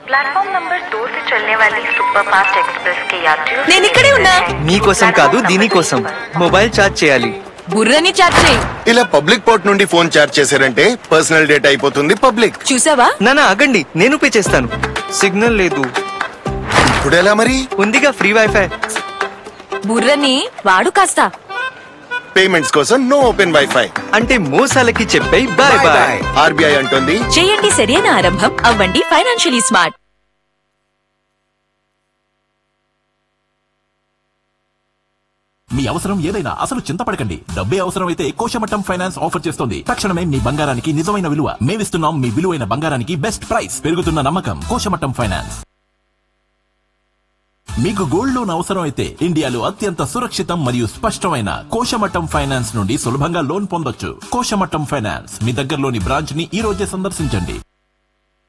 Platform number दो से चलने वाली सुपर फास्ट एक्सप्रेस के यात्रियों से నేను ఇక్కడే ఉన్నా. మీకోసం కాదు దీనికోసం మొబైల్ ఛార్జ్ చేయాలి బుర్రని చాట్ చేయి ఇలా పబ్లిక్ పోర్ట్ నుండి ఫోన్ చార్జ్ చేశారంటే పర్సనల్ డేటా అయిపోతుంది పబ్లిక్ చూసావా నానా ఆగండి నేను పే చేస్తాను సిగ్నల్ లేదు ఇప్పుడు ఎలా మరి ఉందిగా ఫ్రీ వైఫై బుర్రని వాడు కాస్త పేమెంట్స్ కోసం నో ఓపెన్ వైఫై అంటే మోసాలకి చెప్పే బాయ్ బాయ్ ఆర్బీఐ అంటోంది చేయండి సరైన ఆరంభం అవ్వండి ఫైనాన్షియలీ స్మార్ట్ మీ అవసరం ఏదైనా అసలు చింతపడకండి డబ్బే అవసరమైతే కోశమట్టం ఫైనాన్స్ ఆఫర్ చేస్తోంది తక్షణమే మీ బంగారానికి నిజమైన విలువ మేమిస్తున్నాం మీ విలువైన బంగారానికి బెస్ట్ ప్రైస్ పెరుగుతున్న నమ్మకం కోశమట్టం ఫైనాన్స్ మీకు గోల్డ్ లోన్ అవసరం అయితే ఇండియాలో అత్యంత సురక్షితం మరియు స్పష్టమైన కోశమట్టం ఫైనాన్స్ నుండి సులభంగా లోన్ పొందొచ్చు కోశమట్టం ఫైనాన్స్ మీ దగ్గరలోని బ్రాంచ్ ని ఈ రోజే సందర్శించండి